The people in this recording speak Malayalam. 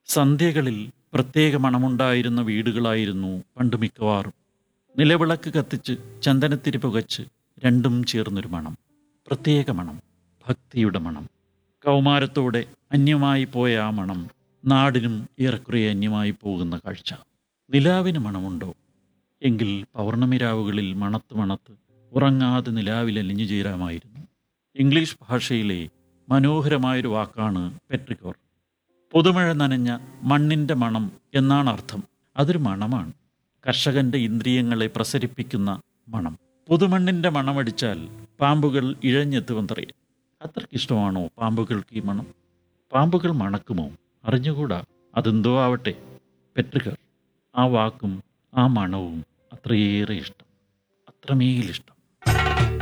സന്ധ്യകളിൽ പ്രത്യേക മണമുണ്ടായിരുന്ന വീടുകളായിരുന്നു പണ്ട് മിക്കവാറും നിലവിളക്ക് കത്തിച്ച് ചന്ദനത്തിരി പുകച്ച് രണ്ടും ചേർന്നൊരു മണം പ്രത്യേക മണം ഭക്തിയുടെ മണം കൗമാരത്തോടെ അന്യമായി പോയ ആ മണം നാടിനും ഏറെക്കുറെ അന്യമായി പോകുന്ന കാഴ്ച നിലാവിന് മണമുണ്ടോ എങ്കിൽ പൗർണമി രാവുകളിൽ മണത്ത് മണത്ത് ഉറങ്ങാതെ നിലാവിൽ അലിഞ്ഞു ചേരാമായിരുന്നു ഇംഗ്ലീഷ് ഭാഷയിലെ മനോഹരമായൊരു വാക്കാണ് പെട്രിക്കോർ പുതുമഴ നനഞ്ഞ മണ്ണിൻ്റെ മണം എന്നാണ് അർത്ഥം അതൊരു മണമാണ് കർഷകന്റെ ഇന്ദ്രിയങ്ങളെ പ്രസരിപ്പിക്കുന്ന മണം പുതുമണ്ണിൻ്റെ മണമടിച്ചാൽ പാമ്പുകൾ ഇഴഞ്ഞെത്തുവെന്നറിയാം അത്രയ്ക്കിഷ്ടമാണോ പാമ്പുകൾക്ക് ഈ മണം പാമ്പുകൾ മണക്കുമോ അറിഞ്ഞുകൂടാ അതെന്തോ ആവട്ടെ പെട്രിക്കർ ആ വാക്കും ആ മണവും അത്രയേറെ ഇഷ്ടം അത്രമേലിഷ്ടം